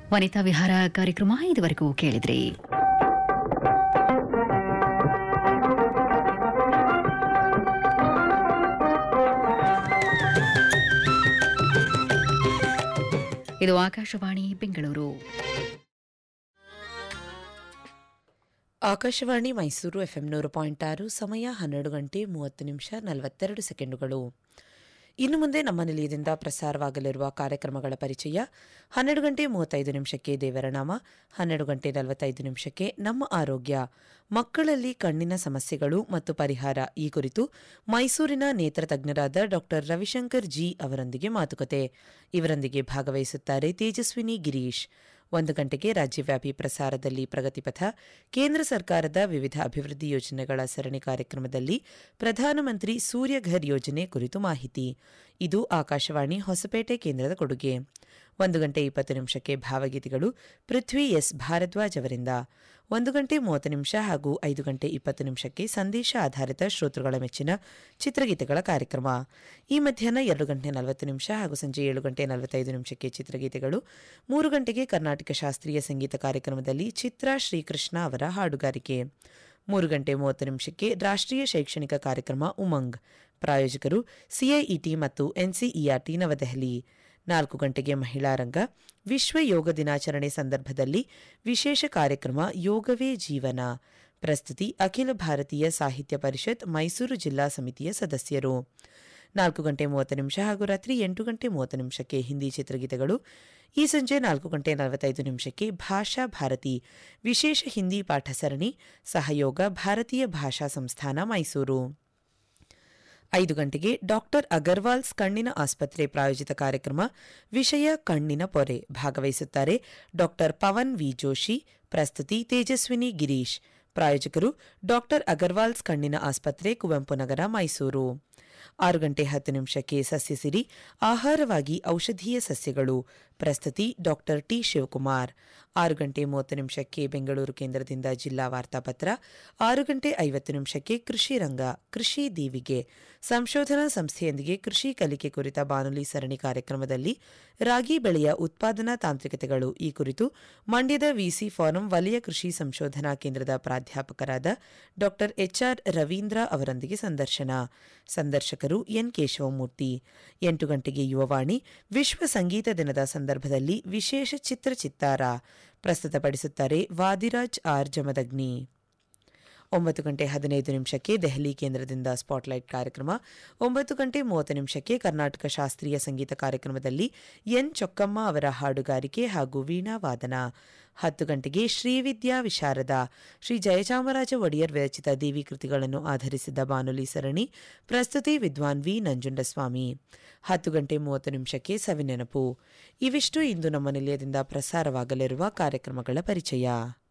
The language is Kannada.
ವನಿತಾ ವಿಹಾರ ಕಾರ್ಯಕ್ರಮ ಇದುವರೆಗೂ ಕೇಳಿದ್ರಿ ಇದು ಆಕಾಶವಾಣಿ ಬೆಂಗಳೂರು ಆಕಾಶವಾಣಿ ಮೈಸೂರು ಎಫ್ಎಂ ನೂರು ಪಾಯಿಂಟ್ ಆರು ಸಮಯ ಹನ್ನೆರಡು ಗಂಟೆ ಮೂವತ್ತು ನಿಮಿಷ ನಲವತ್ತೆರಡು ಸೆಕೆಂಡುಗಳು ಇನ್ನು ಮುಂದೆ ನಮ್ಮ ನಿಲಯದಿಂದ ಪ್ರಸಾರವಾಗಲಿರುವ ಕಾರ್ಯಕ್ರಮಗಳ ಪರಿಚಯ ಹನ್ನೆರಡು ಗಂಟೆ ಮೂವತ್ತೈದು ನಿಮಿಷಕ್ಕೆ ದೇವರನಾಮ ಹನ್ನೆರಡು ಗಂಟೆ ನಲವತ್ತೈದು ನಿಮಿಷಕ್ಕೆ ನಮ್ಮ ಆರೋಗ್ಯ ಮಕ್ಕಳಲ್ಲಿ ಕಣ್ಣಿನ ಸಮಸ್ಯೆಗಳು ಮತ್ತು ಪರಿಹಾರ ಈ ಕುರಿತು ಮೈಸೂರಿನ ನೇತ್ರ ತಜ್ಞರಾದ ಡಾ ರವಿಶಂಕರ್ ಜಿ ಅವರೊಂದಿಗೆ ಮಾತುಕತೆ ಇವರೊಂದಿಗೆ ಭಾಗವಹಿಸುತ್ತಾರೆ ತೇಜಸ್ವಿನಿ ಗಿರೀಶ್ ಒಂದು ಗಂಟೆಗೆ ರಾಜ್ಯವ್ಯಾಪಿ ಪ್ರಸಾರದಲ್ಲಿ ಪ್ರಗತಿಪಥ ಕೇಂದ್ರ ಸರ್ಕಾರದ ವಿವಿಧ ಅಭಿವೃದ್ಧಿ ಯೋಜನೆಗಳ ಸರಣಿ ಕಾರ್ಯಕ್ರಮದಲ್ಲಿ ಪ್ರಧಾನಮಂತ್ರಿ ಸೂರ್ಯಘರ್ ಯೋಜನೆ ಕುರಿತು ಮಾಹಿತಿ ಇದು ಆಕಾಶವಾಣಿ ಹೊಸಪೇಟೆ ಕೇಂದ್ರದ ಕೊಡುಗೆ ಒಂದು ಗಂಟೆ ಇಪ್ಪತ್ತು ನಿಮಿಷಕ್ಕೆ ಭಾವಗೀತೆಗಳು ಪೃಥ್ವಿ ಎಸ್ ಭಾರದ್ವಾಜ್ ಅವರಿಂದ ಒಂದು ಗಂಟೆ ಮೂವತ್ತು ನಿಮಿಷ ಹಾಗೂ ಐದು ಗಂಟೆ ಇಪ್ಪತ್ತು ನಿಮಿಷಕ್ಕೆ ಸಂದೇಶ ಆಧಾರಿತ ಶ್ರೋತೃಗಳ ಮೆಚ್ಚಿನ ಚಿತ್ರಗೀತೆಗಳ ಕಾರ್ಯಕ್ರಮ ಈ ಮಧ್ಯಾಹ್ನ ಎರಡು ಗಂಟೆ ನಲವತ್ತು ನಿಮಿಷ ಹಾಗೂ ಸಂಜೆ ಏಳು ಗಂಟೆ ನಲವತ್ತೈದು ನಿಮಿಷಕ್ಕೆ ಚಿತ್ರಗೀತೆಗಳು ಮೂರು ಗಂಟೆಗೆ ಕರ್ನಾಟಕ ಶಾಸ್ತ್ರೀಯ ಸಂಗೀತ ಕಾರ್ಯಕ್ರಮದಲ್ಲಿ ಚಿತ್ರ ಶ್ರೀಕೃಷ್ಣ ಅವರ ಹಾಡುಗಾರಿಕೆ ಮೂರು ಗಂಟೆ ಮೂವತ್ತು ನಿಮಿಷಕ್ಕೆ ರಾಷ್ಟ್ರೀಯ ಶೈಕ್ಷಣಿಕ ಕಾರ್ಯಕ್ರಮ ಉಮಂಗ್ ಪ್ರಾಯೋಜಕರು ಸಿಐಇಟಿ ಮತ್ತು ಎನ್ಸಿಇಆರ್ಟಿ ನವದೆಹಲಿ ನಾಲ್ಕು ಗಂಟೆಗೆ ಮಹಿಳಾ ರಂಗ ವಿಶ್ವ ಯೋಗ ದಿನಾಚರಣೆ ಸಂದರ್ಭದಲ್ಲಿ ವಿಶೇಷ ಕಾರ್ಯಕ್ರಮ ಯೋಗವೇ ಜೀವನ ಪ್ರಸ್ತುತಿ ಅಖಿಲ ಭಾರತೀಯ ಸಾಹಿತ್ಯ ಪರಿಷತ್ ಮೈಸೂರು ಜಿಲ್ಲಾ ಸಮಿತಿಯ ಸದಸ್ಯರು ನಾಲ್ಕು ಗಂಟೆ ಮೂವತ್ತು ನಿಮಿಷ ಹಾಗೂ ರಾತ್ರಿ ಎಂಟು ಗಂಟೆ ಮೂವತ್ತು ನಿಮಿಷಕ್ಕೆ ಹಿಂದಿ ಚಿತ್ರಗೀತೆಗಳು ಈ ಸಂಜೆ ನಾಲ್ಕು ಗಂಟೆ ನಲವತ್ತೈದು ನಿಮಿಷಕ್ಕೆ ಭಾಷಾ ಭಾರತಿ ವಿಶೇಷ ಹಿಂದಿ ಪಾಠ ಸರಣಿ ಸಹಯೋಗ ಭಾರತೀಯ ಭಾಷಾ ಸಂಸ್ಥಾನ ಮೈಸೂರು ಐದು ಗಂಟೆಗೆ ಡಾಕ್ಟರ್ ಅಗರ್ವಾಲ್ಸ್ ಕಣ್ಣಿನ ಆಸ್ಪತ್ರೆ ಪ್ರಾಯೋಜಿತ ಕಾರ್ಯಕ್ರಮ ವಿಷಯ ಕಣ್ಣಿನ ಪೊರೆ ಭಾಗವಹಿಸುತ್ತಾರೆ ಡಾಕ್ಟರ್ ಪವನ್ ವಿ ಜೋಶಿ ಪ್ರಸ್ತುತಿ ತೇಜಸ್ವಿನಿ ಗಿರೀಶ್ ಪ್ರಾಯೋಜಕರು ಡಾಕ್ಟರ್ ಅಗರ್ವಾಲ್ಸ್ ಕಣ್ಣಿನ ಆಸ್ಪತ್ರೆ ಕುವೆಂಪು ನಗರ ಮೈಸೂರು ಆರು ಗಂಟೆ ಹತ್ತು ನಿಮಿಷಕ್ಕೆ ಸಸ್ಯಸಿರಿ ಆಹಾರವಾಗಿ ಔಷಧೀಯ ಸಸ್ಯಗಳು ಪ್ರಸ್ತುತಿ ಡಾಕ್ಟರ್ ಟಿ ಶಿವಕುಮಾರ್ ಆರು ಗಂಟೆ ಮೂವತ್ತು ನಿಮಿಷಕ್ಕೆ ಬೆಂಗಳೂರು ಕೇಂದ್ರದಿಂದ ಜಿಲ್ಲಾ ವಾರ್ತಾಪತ್ರ ಆರು ಗಂಟೆ ಐವತ್ತು ನಿಮಿಷಕ್ಕೆ ಕೃಷಿ ರಂಗ ಕೃಷಿ ದೀವಿಗೆ ಸಂಶೋಧನಾ ಸಂಸ್ಥೆಯೊಂದಿಗೆ ಕೃಷಿ ಕಲಿಕೆ ಕುರಿತ ಬಾನುಲಿ ಸರಣಿ ಕಾರ್ಯಕ್ರಮದಲ್ಲಿ ರಾಗಿ ಬೆಳೆಯ ಉತ್ಪಾದನಾ ತಾಂತ್ರಿಕತೆಗಳು ಈ ಕುರಿತು ಮಂಡ್ಯದ ವಿಸಿ ಫಾರಂ ವಲಯ ಕೃಷಿ ಸಂಶೋಧನಾ ಕೇಂದ್ರದ ಪ್ರಾಧ್ಯಾಪಕರಾದ ಡಾಕ್ಟರ್ ಎಚ್ಆರ್ ರವೀಂದ್ರ ಅವರೊಂದಿಗೆ ಸಂದರ್ಶನ ಸಂದರ್ಶಕರು ಎನ್ ಕೇಶವಮೂರ್ತಿ ಎಂಟು ಗಂಟೆಗೆ ಯುವವಾಣಿ ವಿಶ್ವ ಸಂಗೀತ ದಿನದ ಸಂದರ್ಭದಲ್ಲಿ ವಿಶೇಷ ಚಿತ್ರ ಚಿತ್ತಾರ ಪ್ರಸ್ತುತಪಡಿಸುತ್ತಾರೆ ವಾದಿರಾಜ್ ಆರ್ ಜಮದಗ್ನಿ ಒಂಬತ್ತು ಗಂಟೆ ಹದಿನೈದು ನಿಮಿಷಕ್ಕೆ ದೆಹಲಿ ಕೇಂದ್ರದಿಂದ ಸ್ಪಾಟ್ಲೈಟ್ ಕಾರ್ಯಕ್ರಮ ಒಂಬತ್ತು ಗಂಟೆ ಮೂವತ್ತು ನಿಮಿಷಕ್ಕೆ ಕರ್ನಾಟಕ ಶಾಸ್ತ್ರೀಯ ಸಂಗೀತ ಕಾರ್ಯಕ್ರಮದಲ್ಲಿ ಎನ್ ಚೊಕ್ಕಮ್ಮ ಅವರ ಹಾಡುಗಾರಿಕೆ ಹಾಗೂ ವೀಣಾ ವಾದನ ಹತ್ತು ಗಂಟೆಗೆ ಶ್ರೀವಿದ್ಯಾ ವಿಶಾರದ ಶ್ರೀ ಜಯಚಾಮರಾಜ ಒಡೆಯರ್ ವಿರಚಿತ ದೇವಿ ಕೃತಿಗಳನ್ನು ಆಧರಿಸಿದ ಬಾನುಲಿ ಸರಣಿ ಪ್ರಸ್ತುತಿ ವಿದ್ವಾನ್ ವಿ ನಂಜುಂಡಸ್ವಾಮಿ ಹತ್ತು ಗಂಟೆ ಮೂವತ್ತು ನಿಮಿಷಕ್ಕೆ ಸವಿನೆನಪು ಇವಿಷ್ಟು ಇಂದು ನಮ್ಮ ನಿಲಯದಿಂದ ಪ್ರಸಾರವಾಗಲಿರುವ ಕಾರ್ಯಕ್ರಮಗಳ ಪರಿಚಯ